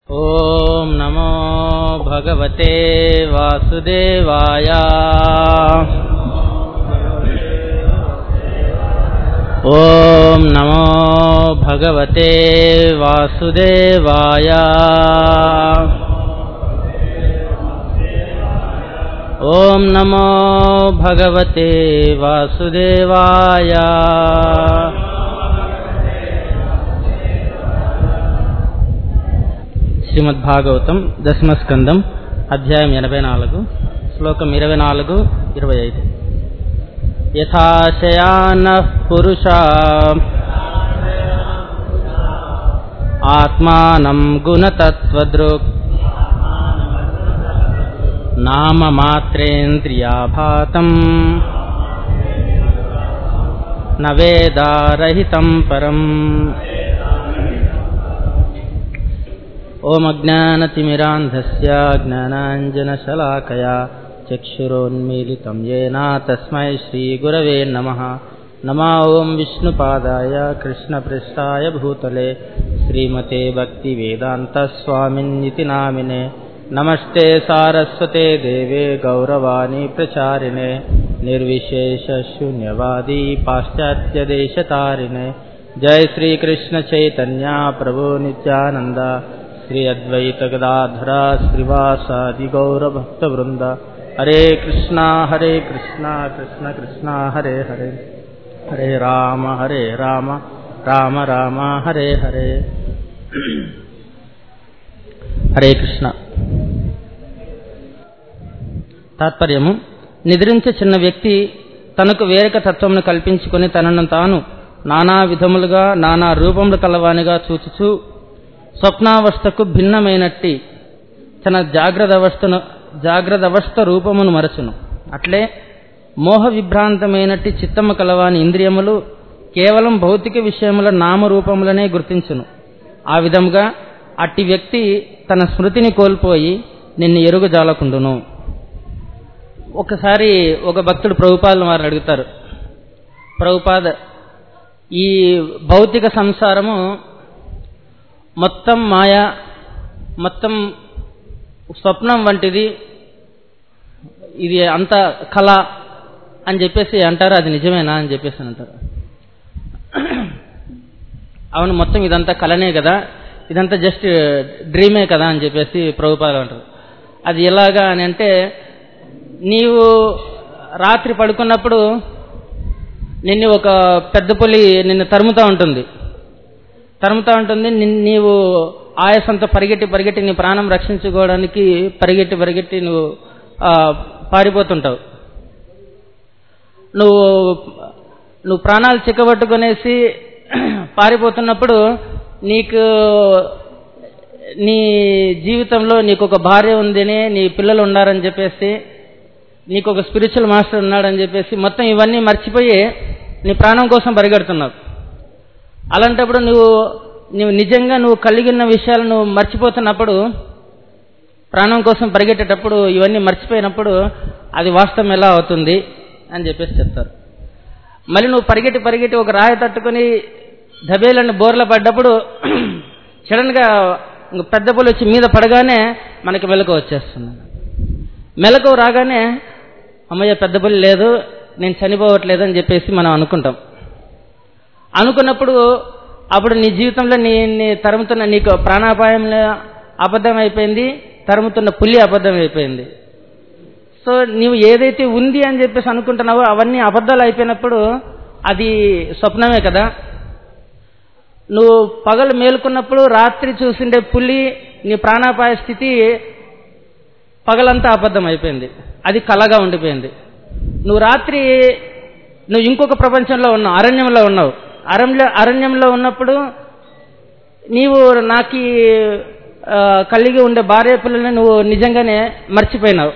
ॐ नमो भगवते वासुदेवाय ॐ नमो भगवते वासुदेवाय ॐ नमो भगवते वासुदेवाय శ్రీమద్ భాగవతం దశమ స్కందం అధ్యాయం ఎనభై నాలుగు శ్లోకం ఇరవై నాలుగు ఇరవై ఐదు యథాశయాన పురుష ఆత్మానం గుణతత్వదృక్ నామమాత్రేంద్రియాభాతం నవేదారహితం పరం ओमज्ञानतिमिरान्धस्य ज्ञानाञ्जनशलाकया चक्षुरोन्मीलितं येन तस्मै श्रीगुरवे नमः नमा ॐ विष्णुपादाय कृष्णपृष्ठाय भूतले श्रीमते भक्तिवेदान्तस्वामिन्निति नामिने नमस्ते सारस्वते देवे गौरवाणी प्रचारिणे निर्विशेषशून्यवादी पाश्चात्यदेशतारिणे जय श्रीकृष्णचैतन्या प्रभो नित्यानन्द श्री अद्वैत गदाधरा श्रीवासादि गौरभक्तवृंद हरे कृष्णा हरे कृष्णा कृष्ण कृष्णा हरे हरे हरे राम हरे राम రామ రామ హరే హరే హరే కృష్ణ తాత్పర్యము నిద్రించే చిన్న వ్యక్తి తనకు వేరొక తత్వమును కల్పించుకొని తనను తాను నానా విధములుగా నానా రూపములు కలవానిగా చూచుచూ స్వప్నావస్థకు భిన్నమైనట్టి తన జాగ్రత్త అవస్థను జాగ్రత్త అవస్థ రూపమును మరచును అట్లే మోహ విభ్రాంతమైనట్టి చిత్తము కలవాని ఇంద్రియములు కేవలం భౌతిక విషయముల నామరూపములనే గుర్తించును ఆ విధముగా అట్టి వ్యక్తి తన స్మృతిని కోల్పోయి నిన్ను ఎరుగుజాలకుండును ఒకసారి ఒక భక్తుడు ప్రభుపాదం వారు అడుగుతారు ప్రభుపాద ఈ భౌతిక సంసారము మొత్తం మాయ మొత్తం స్వప్నం వంటిది ఇది అంత కళ అని చెప్పేసి అంటారు అది నిజమేనా అని చెప్పేసి అంటారు అవును మొత్తం ఇదంతా కళనే కదా ఇదంతా జస్ట్ డ్రీమే కదా అని చెప్పేసి ప్రభుపాలు అంటారు అది ఎలాగా అని అంటే నీవు రాత్రి పడుకున్నప్పుడు నిన్ను ఒక పెద్ద పులి నిన్ను తరుముతూ ఉంటుంది తరుముతూ ఉంటుంది నీవు ఆయాసంతో పరిగెట్టి పరిగెట్టి నీ ప్రాణం రక్షించుకోవడానికి పరిగెట్టి పరిగెట్టి నువ్వు పారిపోతుంటావు నువ్వు నువ్వు ప్రాణాలు చిక్కబట్టుకునేసి పారిపోతున్నప్పుడు నీకు నీ జీవితంలో నీకు ఒక భార్య ఉందని నీ పిల్లలు ఉన్నారని చెప్పేసి నీకు ఒక స్పిరిచువల్ మాస్టర్ ఉన్నాడని చెప్పేసి మొత్తం ఇవన్నీ మర్చిపోయి నీ ప్రాణం కోసం పరిగెడుతున్నావు అలాంటప్పుడు నువ్వు నువ్వు నిజంగా నువ్వు కలిగి ఉన్న విషయాలు నువ్వు మర్చిపోతున్నప్పుడు ప్రాణం కోసం పరిగెట్టేటప్పుడు ఇవన్నీ మర్చిపోయినప్పుడు అది వాస్తవం ఎలా అవుతుంది అని చెప్పేసి చెప్తారు మళ్ళీ నువ్వు పరిగెట్టి పరిగెట్టి ఒక రాయి తట్టుకొని దబేలని బోర్ల పడ్డప్పుడు సడన్గా పెద్ద పులి వచ్చి మీద పడగానే మనకి మెలకు వచ్చేస్తుంది మెలకు రాగానే అమ్మయ్య పెద్ద పులి లేదు నేను చనిపోవట్లేదు అని చెప్పేసి మనం అనుకుంటాం అనుకున్నప్పుడు అప్పుడు నీ జీవితంలో నీ నీ తరుముతున్న నీకు ప్రాణాపాయంలో అబద్ధం అయిపోయింది తరుముతున్న పులి అబద్ధం అయిపోయింది సో నీవు ఏదైతే ఉంది అని చెప్పేసి అనుకుంటున్నావో అవన్నీ అబద్ధాలు అయిపోయినప్పుడు అది స్వప్నమే కదా నువ్వు పగలు మేలుకున్నప్పుడు రాత్రి చూసిండే పులి నీ ప్రాణాపాయ స్థితి పగలంతా అబద్ధం అయిపోయింది అది కలగా ఉండిపోయింది నువ్వు రాత్రి నువ్వు ఇంకొక ప్రపంచంలో ఉన్నావు అరణ్యంలో ఉన్నావు అరణ్య అరణ్యంలో ఉన్నప్పుడు నీవు నాకు కలిగి ఉండే భార్య పిల్లల్ని నువ్వు నిజంగానే మర్చిపోయినావు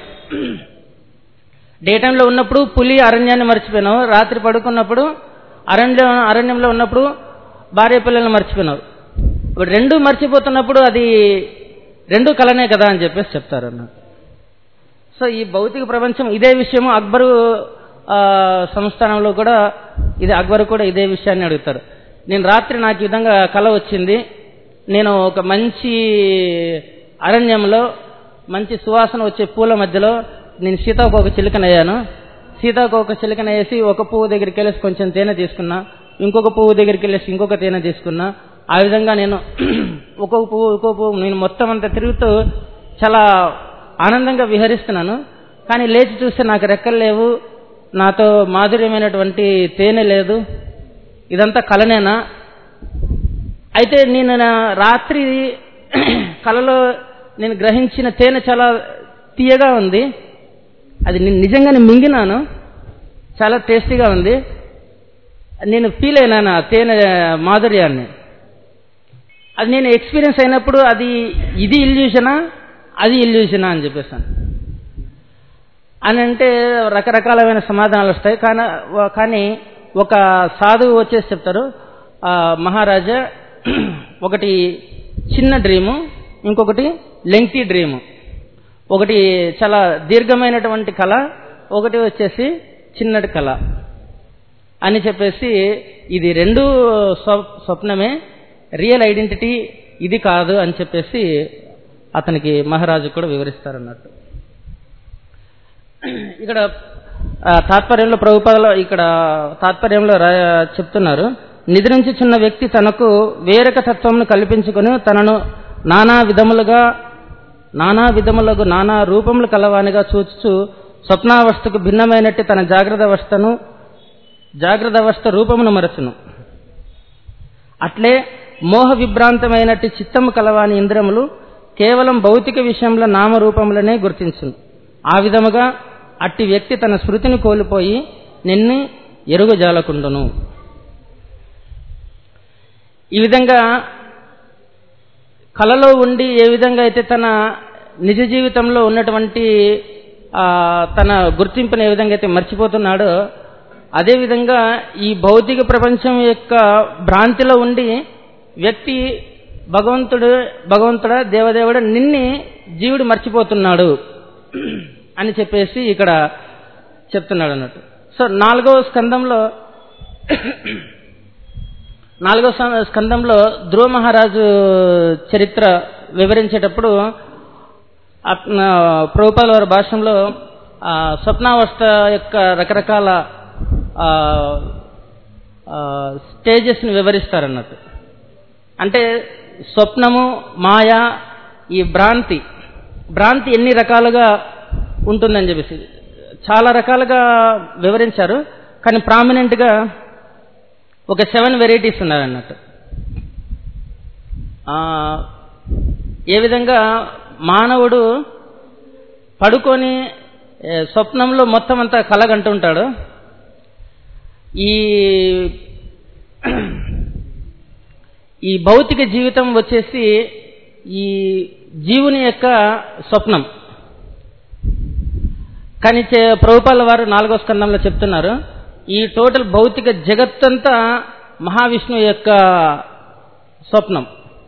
డే టైంలో ఉన్నప్పుడు పులి అరణ్యాన్ని మర్చిపోయినావు రాత్రి పడుకున్నప్పుడు అరణ్యం అరణ్యంలో ఉన్నప్పుడు భార్య పిల్లల్ని మర్చిపోయినావు ఇప్పుడు రెండు మర్చిపోతున్నప్పుడు అది రెండు కలనే కదా అని చెప్పేసి చెప్తారు అన్న సో ఈ భౌతిక ప్రపంచం ఇదే విషయము అక్బరు సంస్థానంలో కూడా ఇది అక్బర్ కూడా ఇదే విషయాన్ని అడుగుతారు నేను రాత్రి నాకు ఈ విధంగా కళ వచ్చింది నేను ఒక మంచి అరణ్యంలో మంచి సువాసన వచ్చే పూల మధ్యలో నేను సీతాకోక చిలుకనయ్యాను సీతాకోక చిలుకన వేసి ఒక పువ్వు దగ్గరికి వెళ్ళేసి కొంచెం తేనె తీసుకున్నా ఇంకొక పువ్వు దగ్గరికి వెళ్ళేసి ఇంకొక తేనె తీసుకున్నా ఆ విధంగా నేను ఒక్కొక్క పువ్వు ఒక్కొక్క పువ్వు నేను మొత్తం అంతా తిరుగుతూ చాలా ఆనందంగా విహరిస్తున్నాను కానీ లేచి చూస్తే నాకు రెక్కలు లేవు నాతో మాధుర్యమైనటువంటి తేనె లేదు ఇదంతా కలనేనా అయితే నేను నా రాత్రి కలలో నేను గ్రహించిన తేనె చాలా తీయగా ఉంది అది నేను నిజంగానే మింగినాను చాలా టేస్టీగా ఉంది నేను ఫీల్ అయినాను ఆ తేనె మాధుర్యాన్ని అది నేను ఎక్స్పీరియన్స్ అయినప్పుడు అది ఇది ఇల్యూషనా అది ఇల్యూషనా అని చెప్పేసాను అని అంటే రకరకాలమైన సమాధానాలు వస్తాయి కానీ కానీ ఒక సాధువు వచ్చేసి చెప్తారు ఆ, మహారాజా ఒకటి చిన్న డ్రీము ఇంకొకటి లెంగ్తీ డ్రీము ఒకటి చాలా దీర్ఘమైనటువంటి కళ ఒకటి వచ్చేసి చిన్నటి కళ అని చెప్పేసి ఇది రెండు స్వ- స్వప్నమే రియల్ ఐడెంటిటీ ఇది కాదు అని చెప్పేసి అతనికి మహారాజు కూడా వివరిస్తారన్నట్టు ఇక్కడ ఆ, తాత్పర్యంలో ప్రభుపాదలో ఇక్కడ తాత్పర్యంలో రా- చెప్తున్నారు నిద్రించుచున్న వ్యక్తి తనకు వేరొక తత్వంను కల్పించుకొని తనను నానా విధములుగా నానా విధములకు నానా రూపములు కలవానిగా చూచుచు స్వప్నావస్థకు భిన్నమైనట్టు తన జాగ్రత్త అవస్థను జాగ్రత్త అవస్థ రూపమును మరచును అట్లే మోహ విభ్రాంతమైనట్టు చిత్తము కలవాని ఇంద్రములు కేవలం భౌతిక విషయంలో నామరూపములనే గుర్తించును ఆ విధముగా అట్టి వ్యక్తి తన స్మృతిని కోల్పోయి నిన్ను ఎరుగజాలకుండును ఈ విధంగా కలలో ఉండి ఏ విధంగా అయితే తన నిజ జీవితంలో ఉన్నటువంటి ఆ, తన గుర్తింపుని ఏ విధంగా అయితే మర్చిపోతున్నాడో అదేవిధంగా ఈ భౌతిక ప్రపంచం యొక్క భ్రాంతిలో ఉండి వ్యక్తి భగవంతుడు భగవంతుడా దేవదేవుడు నిన్ని జీవుడు మర్చిపోతున్నాడు అని చెప్పేసి ఇక్కడ చెప్తున్నాడు అన్నట్టు సో నాలుగవ స్కందంలో నాలుగో సం- స్కందంలో ధ్రువ మహారాజు చరిత్ర వివరించేటప్పుడు అతన ప్రభుపాల వారి భాషలో ఆ, స్వప్నావస్థ యొక్క రకరకాల స్టేజెస్ని వివరిస్తారన్నట్టు అంటే స్వప్నము మాయ ఈ భ్రాంతి భ్రాంతి ఎన్ని రకాలుగా ఉంటుందని చెప్పేసి చాలా రకాలుగా వివరించారు కానీ ప్రామినెంట్గా ఒక సెవెన్ వెరైటీస్ ఉన్నారన్నట్టు ఆ, ఏ విధంగా మానవుడు పడుకొని ఏ, స్వప్నంలో మొత్తం అంతా కలగంటుంటాడు ఈ ఈ భౌతిక జీవితం వచ్చేసి ఈ జీవుని యొక్క స్వప్నం కానీ చే- ప్రభుపాల వారు నాలుగో స్కందంలో చెప్తున్నారు ఈ టోటల్ భౌతిక జగత్తంతా మహావిష్ణువు యొక్క స్వప్నం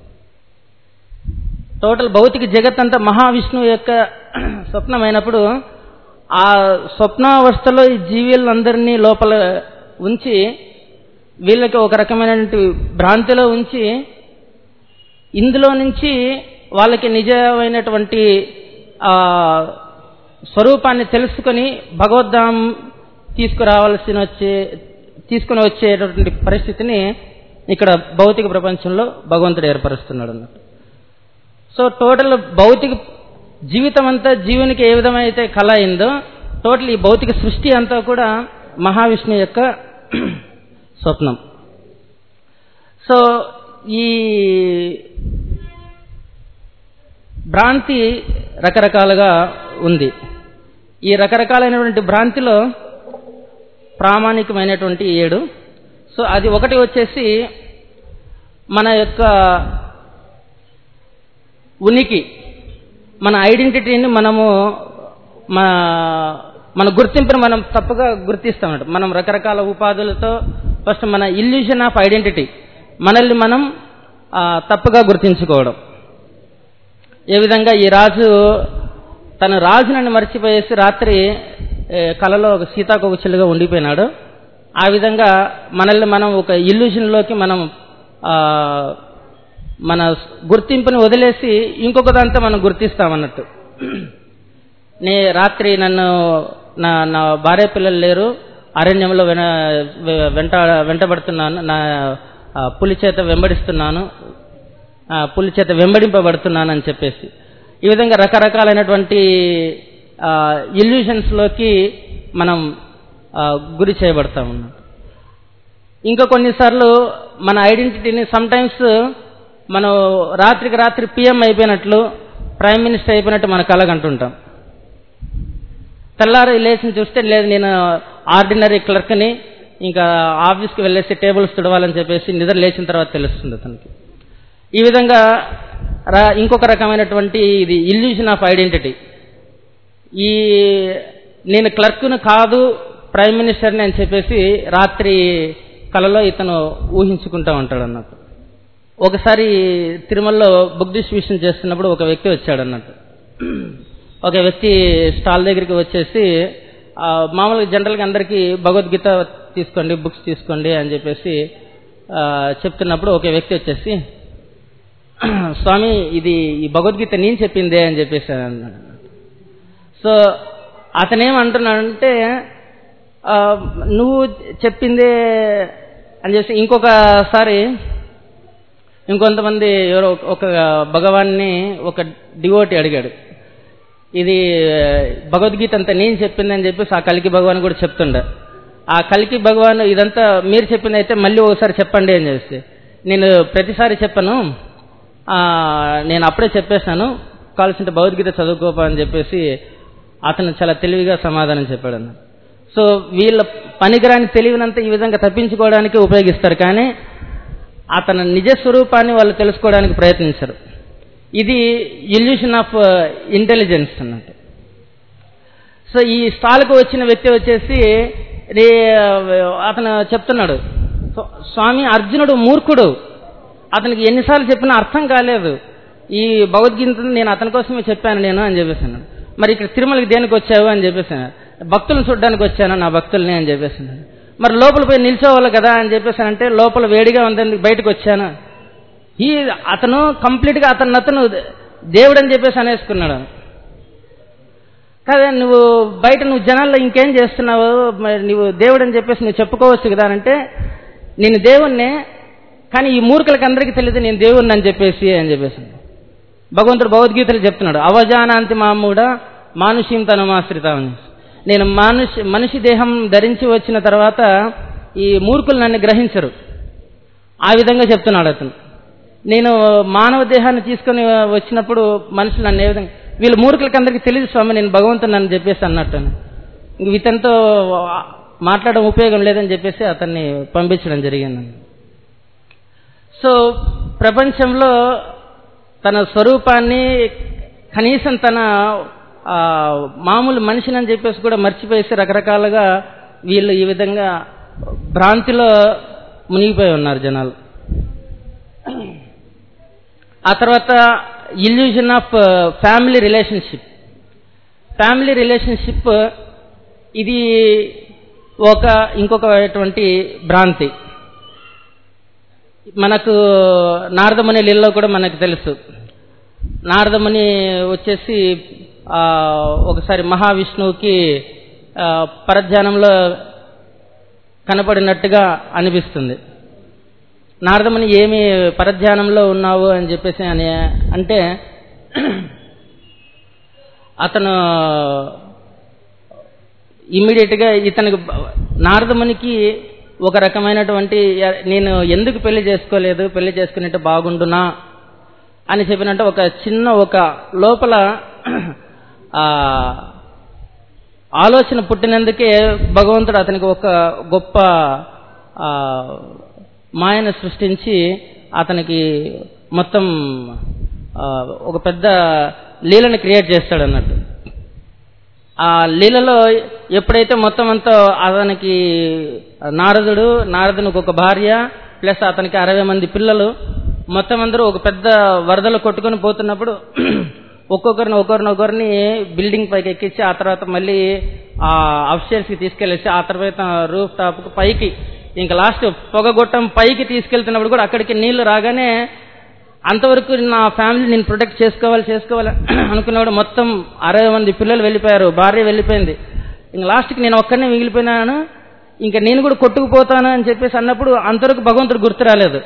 టోటల్ భౌతిక జగత్ అంతా మహావిష్ణువు యొక్క స్వప్నం అయినప్పుడు ఆ స్వప్నావస్థలో ఈ జీవులందరినీ లోపల ఉంచి వీళ్ళకి ఒక రకమైనటువంటి భ్రాంతిలో ఉంచి ఇందులో నుంచి వాళ్ళకి నిజమైనటువంటి ఆ స్వరూపాన్ని తెలుసుకొని భగవద్ధాం తీసుకురావాల్సిన వచ్చే తీసుకుని వచ్చేటటువంటి పరిస్థితిని ఇక్కడ భౌతిక ప్రపంచంలో భగవంతుడు ఏర్పరుస్తున్నాడు అన్నట్టు సో టోటల్ భౌతిక జీవితం అంతా జీవునికి ఏ విధమైతే కళ అయిందో టోటల్ ఈ భౌతిక సృష్టి అంతా కూడా మహావిష్ణువు యొక్క స్వప్నం సో ఈ భ్రాంతి రకరకాలుగా ఉంది ఈ రకరకాలైనటువంటి భ్రాంతిలో ప్రామాణికమైనటువంటి ఏడు సో అది ఒకటి వచ్చేసి మన యొక్క ఉనికి మన ఐడెంటిటీని మనము మన మన గుర్తింపుని మనం తప్పుగా గుర్తిస్తామన్నమాట మనం రకరకాల ఉపాధులతో ఫస్ట్ మన ఇల్యూషన్ ఆఫ్ ఐడెంటిటీ మనల్ని మనం ఆ, తప్పుగా గుర్తించుకోవడం ఏ విధంగా ఈ రాజు తన రాజునని మర్చిపోయేసి రాత్రి ఏ, కలలో ఒక సీతాకోక చిలుగా ఉండిపోయినాడు ఆ విధంగా మనల్ని మనం ఒక ఇల్యూషన్లోకి మనం ఆ, మన గుర్తింపుని వదిలేసి ఇంకొక దాంతో మనం గుర్తిస్తామన్నట్టు నే రాత్రి నన్ను నా నా భార్య పిల్లలు లేరు అరణ్యంలో వెన వె- వెంట వెంటబడుతున్నాను నా ఆ, పులి చేత వెంబడిస్తున్నాను ఆ, పులి చేత వెంబడింపబడుతున్నాను అని చెప్పేసి ఈ విధంగా రకరకాలైనటువంటి ఇల్యూషన్స్లోకి మనం ఆ, గురి చేయబడతాం అన్నమాట ఇంకా కొన్నిసార్లు మన ఐడెంటిటీని సమ్టైమ్స్ మనం రాత్రికి రాత్రి పిఎం అయిపోయినట్లు ప్రైమ్ మినిస్టర్ అయిపోయినట్టు మన కలగంటుంటాం తెల్లారి లేచి చూస్తే లేదు నేను ఆర్డినరీ క్లర్క్ని ఇంకా ఆఫీస్కి వెళ్ళేసి టేబుల్స్ తుడవాలని చెప్పేసి నిద్ర లేచిన తర్వాత తెలుస్తుంది అతనికి ఈ విధంగా రా ఇంకొక రకమైనటువంటి ఇది ఇల్యూషన్ ఆఫ్ ఐడెంటిటీ ఈ నేను క్లర్క్ను కాదు ప్రైమ్ మినిస్టర్ని అని చెప్పేసి రాత్రి కలలో ఇతను ఊహించుకుంటా ఉంటాడు అన్నట్టు ఒకసారి తిరుమలలో బుక్ డిస్ట్రిబ్యూషన్ చేస్తున్నప్పుడు ఒక వ్యక్తి వచ్చాడు అన్నట్టు ఒక వ్యక్తి స్టాల్ దగ్గరికి వచ్చేసి ఆ, మామూలుగా జనరల్గా అందరికీ భగవద్గీత తీసుకోండి బుక్స్ తీసుకోండి అని చెప్పేసి ఆ, చెప్తున్నప్పుడు ఒక వ్యక్తి వచ్చేసి స్వామి ఇది ఈ భగవద్గీత నేను చెప్పిందే అని చెప్పేసి అన్నాడు సో అతనేమంటున్నాడంటే ఆ, నువ్వు చెప్పిందే అని చెప్పి ఇంకొకసారి ఇంకొంతమంది ఎవరో ఒక భగవాన్ని ఒక డివోటి అడిగాడు ఇది భగవద్గీత అంతా నేను చెప్పిందని చెప్పేసి ఆ కలికి భగవాన్ కూడా చెప్తుండే ఆ కలికి భగవాన్ ఇదంతా మీరు చెప్పింది అయితే మళ్ళీ ఒకసారి చెప్పండి అని చెప్పేసి నేను ప్రతిసారి చెప్పను ఆ, నేను అప్పుడే చెప్పేశాను కావాల్సిన భగవద్గీత చదువుకోపా అని చెప్పేసి అతను చాలా తెలివిగా సమాధానం చెప్పాడు అన్న సో వీళ్ళ పనికిరాని తెలివినంతా ఈ విధంగా తప్పించుకోవడానికి ఉపయోగిస్తారు కానీ అతని నిజ స్వరూపాన్ని వాళ్ళు తెలుసుకోవడానికి ప్రయత్నించరు ఇది ఇల్యూషన్ ఆఫ్ ఇంటెలిజెన్స్ అన్నట్టు సో ఈ స్టాల్కు వచ్చిన వ్యక్తి వచ్చేసి రే అతను చెప్తున్నాడు "స్వ- స్వామి అర్జునుడు మూర్ఖుడు అతనికి ఎన్నిసార్లు చెప్పినా అర్థం కాలేదు ఈ భగవద్గీత నేను అతని కోసమే చెప్పాను నేను అని చెప్పేసాను మరి ఇక్కడ తిరుమలకి దేనికి వచ్చావు అని చెప్పేసాను భక్తులను చూడడానికి వచ్చాను నా భక్తుల్ని అని చెప్పేసాను మరి లోపల పోయి నిల్చోవాలి కదా అని చెప్పేసానంటే లోపల వేడిగా ఉందని బయటకు వచ్చాను ఈ అతను కంప్లీట్ గా అతను అతను దేవుడు అని చెప్పేసి అనేసుకున్నాడు కదా నువ్వు బయట నువ్వు జనాల్లో ఇంకేం చేస్తున్నావు మరి నువ్వు దేవుడు అని చెప్పేసి నువ్వు చెప్పుకోవచ్చు కదా అంటే నేను దేవుణ్ణే కానీ ఈ మూర్ఖులకి అందరికీ తెలియదు నేను దేవుణ్ణి అని చెప్పేసి అని చెప్పేసి భగవంతుడు భగవద్గీతలు చెప్తున్నాడు అవజానాంతి మామూడ మానుష్యం తనుమాశ్రితం అని నేను మనిషి మనిషి దేహం ధరించి వచ్చిన తర్వాత ఈ మూర్ఖులు నన్ను గ్రహించరు ఆ విధంగా చెప్తున్నాడు అతను నేను మానవ దేహాన్ని తీసుకొని వచ్చినప్పుడు మనుషులు నన్ను ఏ విధంగా వీళ్ళు మూర్ఖులకి అందరికీ తెలియదు స్వామి నేను భగవంతుని అని చెప్పేసి అన్నట్టు ఇంక ఇతనితో మాట్లాడడం ఉపయోగం లేదని చెప్పేసి అతన్ని పంపించడం జరిగింది సో ప్రపంచంలో తన స్వరూపాన్ని కనీసం తన ఆ, మామూలు మనిషిని అని చెప్పేసి కూడా మర్చిపోయేసి రకరకాలుగా వీళ్ళు ఈ విధంగా భ్రాంతిలో మునిగిపోయి ఉన్నారు జనాలు ఆ తర్వాత illusion of family relationship family relationship ఇది ఒక ఇంకొకటువంటి భ్రాంతి మనకు నారదముని లీలలో కూడా మనకు తెలుసు నారదముని వచ్చేసి ఆ, ఒకసారి మహావిష్ణువుకి ఆ, పరధ్యానంలో కనపడినట్టుగా అనిపిస్తుంది నారదముని ఏమి పరధ్యానంలో ఉన్నావు అని చెప్పేసి అని అంటే అతను ఇమ్మీడియట్గా ఇతనికి నారదమునికి ఒక రకమైనటువంటి నేను ఎందుకు పెళ్లి చేసుకోలేదు పెళ్లి చేసుకునేట్టు బాగుండునా అని చెప్పినట్టు ఒక చిన్న ఒక లోపల ఆ ఆలోచన పుట్టినందుకే భగవంతుడు అతనికి ఒక గొప్ప ఆ, మాయను సృష్టించి అతనికి మొత్తం ఆ, ఒక పెద్ద లీలను క్రియేట్ చేస్తాడు అన్నట్టు ఆ లీలలో ఎప్పుడైతే మొత్తం అంతా అతనికి నారదుడు నారదునికి ఒక భార్య ప్లస్ అతనికి అరవై మంది పిల్లలు మొత్తం అందరూ ఒక పెద్ద వరదలు కొట్టుకొని పోతున్నప్పుడు ఒక్కొక్కరిని ఒకరిని ఒకరిని బిల్డింగ్ పైకి ఎక్కించి ఆ తర్వాత మళ్ళీ ఆ అప్స్టైర్స్ కి తీసుకెళ్లేసి ఆ తర్వాత రూఫ్ టాప్ పైకి ఇంకా లాస్ట్ పొగగొట్టం పైకి తీసుకెళ్తున్నప్పుడు కూడా అక్కడికి నీళ్లు రాగానే అంతవరకు నా ఫ్యామిలీ నేను ప్రొటెక్ట్ చేసుకోవాలి చేసుకోవాలి అనుకున్నవాడు మొత్తం అరవై మంది పిల్లలు వెళ్ళిపోయారు భార్య వెళ్ళిపోయింది ఇంక లాస్ట్కి నేను ఒక్కనే మిగిలిపోయినాను ఇంకా నేను కూడా కొట్టుకుపోతాను అని చెప్పేసి అన్నప్పుడు అంతవరకు భగవంతుడు గుర్తు రాలేదు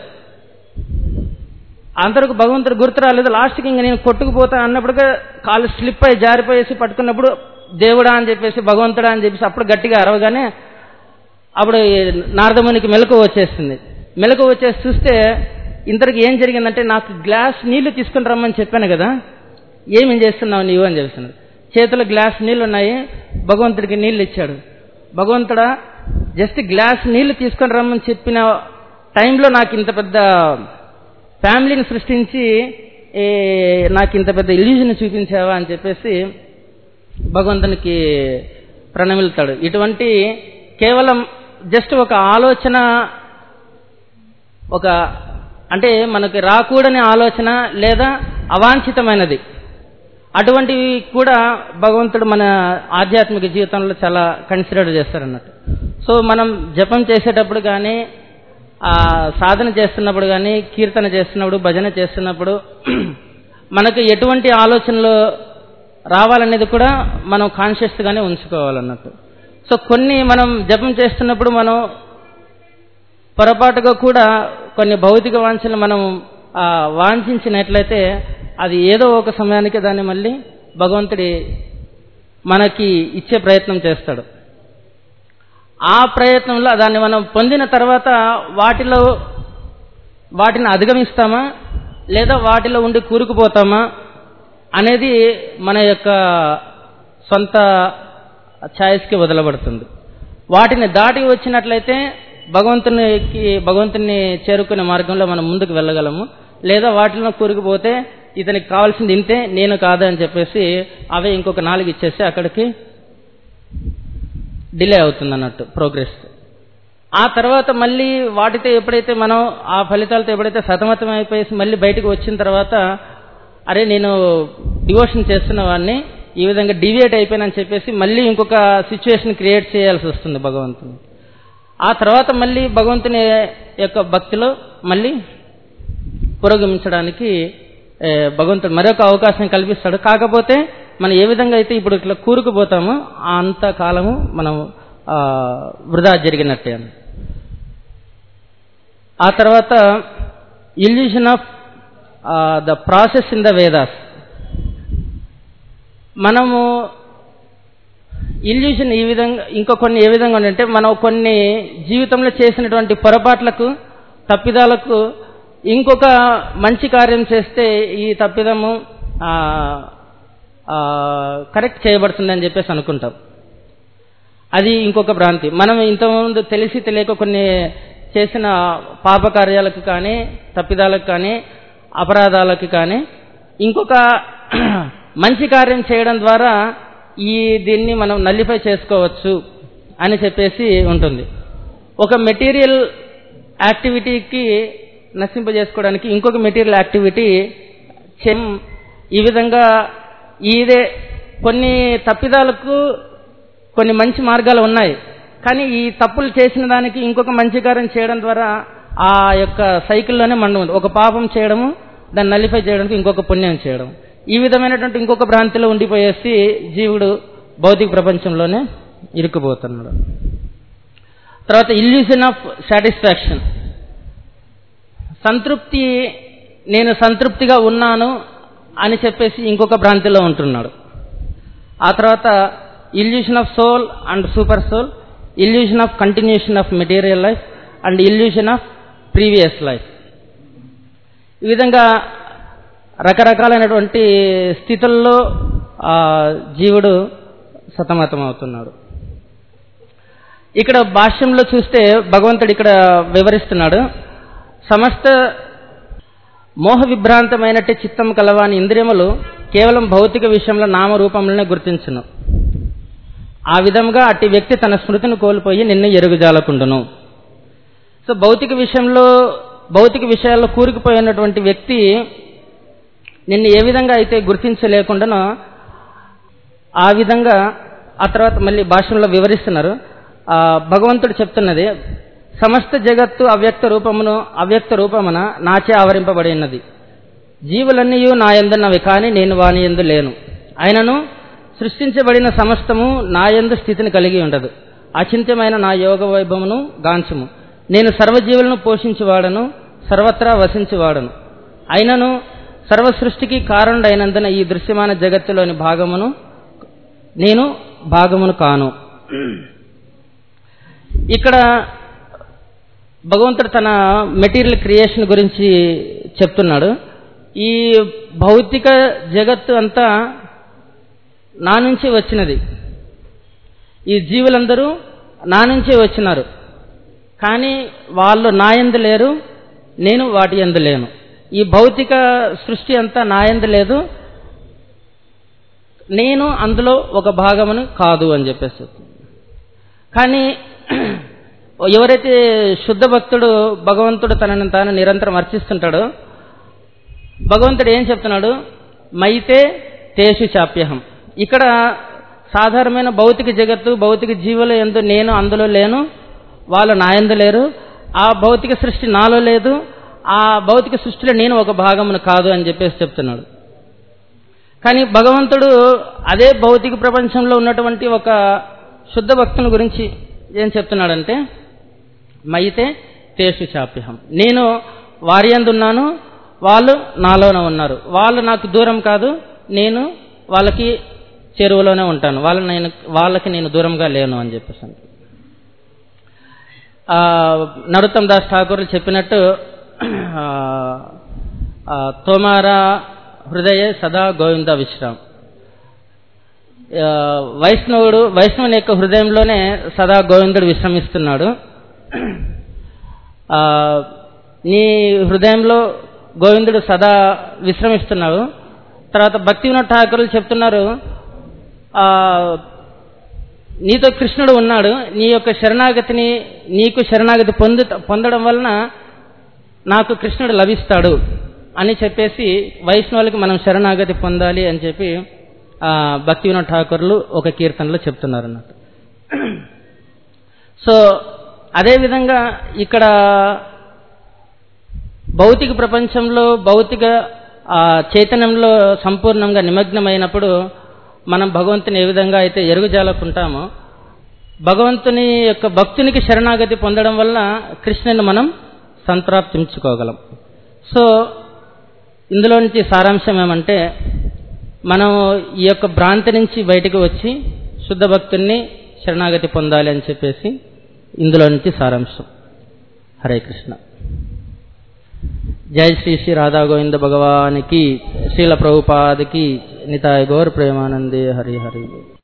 అంతవరకు భగవంతుడు గుర్తు రాలేదు లాస్ట్కి ఇంక నేను కొట్టుకుపోతా అన్నప్పుడు కాలు స్లిప్ అయి జారిపోయేసి పట్టుకున్నప్పుడు దేవుడా అని చెప్పేసి భగవంతుడా అని చెప్పేసి అప్పుడు గట్టిగా అరవగానే అప్పుడు ఈ నారదమునికి మెలకు వచ్చేస్తుంది మెలకు వచ్చేసి చూస్తే ఇంతరికి ఏం జరిగిందంటే నాకు గ్లాస్ నీళ్లు తీసుకుని రమ్మని చెప్పాను కదా ఏమేం చేస్తున్నావు నీవు అని చెప్తున్నాడు చేతిలో గ్లాస్ నీళ్లు ఉన్నాయి భగవంతుడికి నీళ్లు ఇచ్చాడు భగవంతుడా జస్ట్ గ్లాస్ నీళ్లు తీసుకొని రమ్మని చెప్పిన టైంలో నాకు ఇంత పెద్ద ఫ్యామిలీని సృష్టించి ఏ, నాకు ఇంత పెద్ద ఇల్యూజన్ చూపించావా అని చెప్పేసి భగవంతునికి ప్రణమిల్తాడు ఇటువంటి కేవలం జస్ట్ ఒక ఆలోచన ఒక అంటే మనకి రాకూడని ఆలోచన లేదా అవాంఛితమైనది అటువంటివి కూడా భగవంతుడు మన ఆధ్యాత్మిక జీవితంలో చాలా కన్సిడర్ చేస్తారన్నట్టు సో మనం జపం చేసేటప్పుడు కానీ ఆ సాధన చేస్తున్నప్పుడు కానీ కీర్తన చేస్తున్నప్పుడు భజన చేస్తున్నప్పుడు మనకు ఎటువంటి ఆలోచనలు రావాలనేది కూడా మనం కాన్షియస్గానే ఉంచుకోవాలన్నట్టు సో కొన్ని మనం జపం చేస్తున్నప్పుడు మనం పొరపాటుగా కూడా కొన్ని భౌతిక వాంఛలు మనం ఆ, వాంఛించినట్లయితే అది ఏదో ఒక సమయానికి దాన్ని మళ్ళీ భగవంతుడి మనకి ఇచ్చే ప్రయత్నం చేస్తాడు ఆ ప్రయత్నంలో దాన్ని మనం పొందిన తర్వాత వాటిలో వాటిని అధిగమిస్తామా లేదా వాటిలో ఉండి కూరుకుపోతామా అనేది మన యొక్క సొంత ఛాయిస్కి వదలబడుతుంది వాటిని దాటి వచ్చినట్లయితే భగవంతునికి భగవంతుని చేరుకునే మార్గంలో మనం ముందుకు వెళ్ళగలము లేదా వాటిలో కూరుకుపోతే ఇతనికి కావాల్సింది ఇంతే నేను కాదు అని చెప్పేసి అవే ఇంకొక నాలుగు ఇచ్చేసి అక్కడికి డిలే అవుతుంది అన్నట్టు ప్రోగ్రెస్ ఆ తర్వాత మళ్ళీ వాటితో ఎప్పుడైతే మనం ఆ ఫలితాలతో ఎప్పుడైతే సతమతం అయిపోయేసి మళ్ళీ బయటకు వచ్చిన తర్వాత అరే నేను డివోషన్ చేస్తున్న వాడిని ఈ విధంగా డివియేట్ అయిపోయినని చెప్పేసి మళ్ళీ ఇంకొక సిచ్యువేషన్ క్రియేట్ చేయాల్సి వస్తుంది భగవంతుని ఆ తర్వాత మళ్ళీ భగవంతుని యొక్క భక్తిలో మళ్ళీ పురోగమించడానికి ఏ, భగవంతుడు మరొక అవకాశం కల్పిస్తాడు కాకపోతే మనం ఏ విధంగా అయితే ఇప్పుడు ఇట్లా కూరుకుపోతామో ఆ అంత కాలము మనం ఆ, వృధా జరిగినట్టే అని ఆ తర్వాత illusion of the process in the Vedas మనము ఇల్యూషన్ ఈ విధంగా ఇంకా కొన్ని ఏ విధంగా ఉందంటే మనం కొన్ని జీవితంలో చేసినటువంటి పొరపాట్లకు తప్పిదాలకు ఇంకొక మంచి కార్యం చేస్తే ఈ తప్పిదము ఆ, ఆ, కరెక్ట్ చేయబడుతుందని చెప్పేసి అనుకుంటాం అది ఇంకొక భ్రాంతి మనం ఇంతకుముందు తెలిసి తెలియక కొన్ని చేసిన పాప కార్యాలకు కానీ తప్పిదాలకు కానీ అపరాధాలకు కానీ ఇంకొక మంచి కార్యం చేయడం ద్వారా ఈ దీన్ని మనం నల్లిఫై చేసుకోవచ్చు అని చెప్పేసి ఉంటుంది ఒక మెటీరియల్ యాక్టివిటీకి నశింపజేసుకోవడానికి ఇంకొక మెటీరియల్ యాక్టివిటీ చెం ఈ విధంగా ఇదే కొన్ని తప్పిదాలకు కొన్ని మంచి మార్గాలు ఉన్నాయి కానీ ఈ తప్పులు చేసిన దానికి ఇంకొక మంచి కార్యం చేయడం ద్వారా ఆ యొక్క సైకిల్లోనే మనం ఉంది. ఒక పాపం చేయడము దాన్ని నలిఫై చేయడానికి ఇంకొక పుణ్యం చేయడం ఈ విధమైనటువంటి ఇంకొక భ్రాంతిలో ఉండిపోయేసి జీవుడు భౌతిక ప్రపంచంలోనే ఇరుక్కుపోతున్నాడు తర్వాత ఇల్యూషన్ ఆఫ్ సాటిస్ఫాక్షన్ సంతృప్తి నేను సంతృప్తిగా ఉన్నాను అని చెప్పేసి ఇంకొక భ్రాంతిలో ఉంటున్నాడు ఆ తర్వాత illusion of soul and super soul illusion of continuation of material life and illusion of previous life ఈ విధంగా రకరకాలైనటువంటి స్థితుల్లో ఆ జీవుడు సతమతం అవుతున్నాడు ఇక్కడ భాష్యంలో చూస్తే భగవంతుడు ఇక్కడ వివరిస్తున్నాడు సమస్త మోహ విభ్రాంతమైనట్టు చిత్తం కలవాని ఇంద్రియములు కేవలం భౌతిక విషయంలో నామరూపములనే గుర్తించును ఆ విధంగా అట్టి వ్యక్తి తన స్మృతిని కోల్పోయి నిన్ను ఎరుగుజాలకుండును సో భౌతిక విషయంలో భౌతిక విషయాల్లో కూరుకుపోయినటువంటి వ్యక్తి నిన్ను ఏ విధంగా అయితే గుర్తించలేకుండానో ఆ విధంగా ఆ తర్వాత మళ్ళీ భాషలో వివరిస్తున్నారు ఆ, భగవంతుడు చెప్తున్నది సమస్త జగత్తు అవ్యక్త రూపమును అవ్యక్త రూపమున నాచే ఆవరింపబడి ఉన్నది జీవులన్నీ నా ఎందున్నవి కానీ నేను వాని ఎందు లేను ఆయనను సృష్టించబడిన సమస్తము నా యందు స్థితిని కలిగి ఉండదు అచింత్యమైన నా యోగ వైభవమును గాంచము నేను సర్వజీవులను పోషించువాడను సర్వత్రా వసించువాడను అయినను సర్వ సృష్టికి కారణుడైనందున ఈ దృశ్యమాన జగత్తులోని భాగమును నేను భాగమును కాను ఇక్కడ భగవంతుడు తన మెటీరియల్ క్రియేషన్ గురించి చెప్తున్నాడు ఈ భౌతిక జగత్తు అంతా నా నుంచి వచ్చినది ఈ జీవులందరూ నా నుంచే వచ్చినారు కానీ వాళ్ళు నా ఎందు లేరు నేను వాటి ఎందు లేను ఈ భౌతిక సృష్టి అంతా నా ఎందు లేదు నేను అందులో ఒక భాగమును కాదు అని చెప్పేసి కానీ ఎవరైతే శుద్ధ భక్తుడు భగవంతుడు తనని తాను నిరంతరం అర్చిస్తుంటాడో భగవంతుడు ఏం చెప్తున్నాడు మైతే తేషు చాప్యహం ఇక్కడ సాధారణమైన భౌతిక జగత్తు భౌతిక జీవుల ఎందు నేను అందులో లేను వాళ్ళు నా ఎందు లేరు ఆ భౌతిక సృష్టి నాలో లేదు ఆ భౌతిక సృష్టిలో నేను ఒక భాగమును కాదు అని చెప్పేసి చెప్తున్నాడు కానీ భగవంతుడు అదే భౌతిక ప్రపంచంలో ఉన్నటువంటి ఒక శుద్ధ భక్తుని గురించి ఏం చెప్తున్నాడంటే మైతే తేషు చాప్యహం నేను వారి అందున్నాను వాళ్ళు నాలోనే ఉన్నారు వాళ్ళు నాకు దూరం కాదు నేను వాళ్ళకి చెరువులోనే ఉంటాను వాళ్ళ నేను వాళ్ళకి నేను దూరంగా లేను అని చెప్పేసి నరోత్తం దాస్ ఠాకూర్ చెప్పినట్టు తోమారా హృదయ సదా గోవింద విశ్రామ్ వైష్ణవుడు వైష్ణవుని యొక్క హృదయంలోనే సదా గోవిందుడు విశ్రమిస్తున్నాడు నీ హృదయంలో గోవిందుడు సదా విశ్రమిస్తున్నాడు తర్వాత భక్తి వినోద్ ఠాకూర్లు చెప్తున్నారు నీతో కృష్ణుడు ఉన్నాడు నీ యొక్క శరణాగతిని నీకు శరణాగతి పొందు పొందడం వలన నాకు కృష్ణుడు లభిస్తాడు అని చెప్పేసి వైష్ణవులకి మనం శరణాగతి పొందాలి అని చెప్పి భక్తి వినోద్ ఠాకూర్లు ఒక కీర్తనలో చెప్తున్నారు అన్నట్టు సో అదేవిధంగా ఇక్కడ భౌతిక ప్రపంచంలో భౌతిక చైతన్యంలో సంపూర్ణంగా నిమగ్నమైనప్పుడు మనం భగవంతుని ఏ విధంగా అయితే ఎరుగుజాలకుంటామో భగవంతుని యొక్క భక్తునికి శరణాగతి పొందడం వల్ల కృష్ణుని మనం సంతృప్తించుకోగలం సో ఇందులో నుంచి సారాంశం ఏమంటే మనం ఈ యొక్క భ్రాంతి నుంచి బయటకు వచ్చి శుద్ధ భక్తుల్ని శరణాగతి పొందాలి అని చెప్పేసి ఇందులో నుంచి సారాంశం హరే కృష్ణ జై శ్రీ శ్రీ రాధా గోవింద భగవానికి శ్రీల ప్రభుపాదికి నితాయ గౌర ప్రేమానందే హరి హరి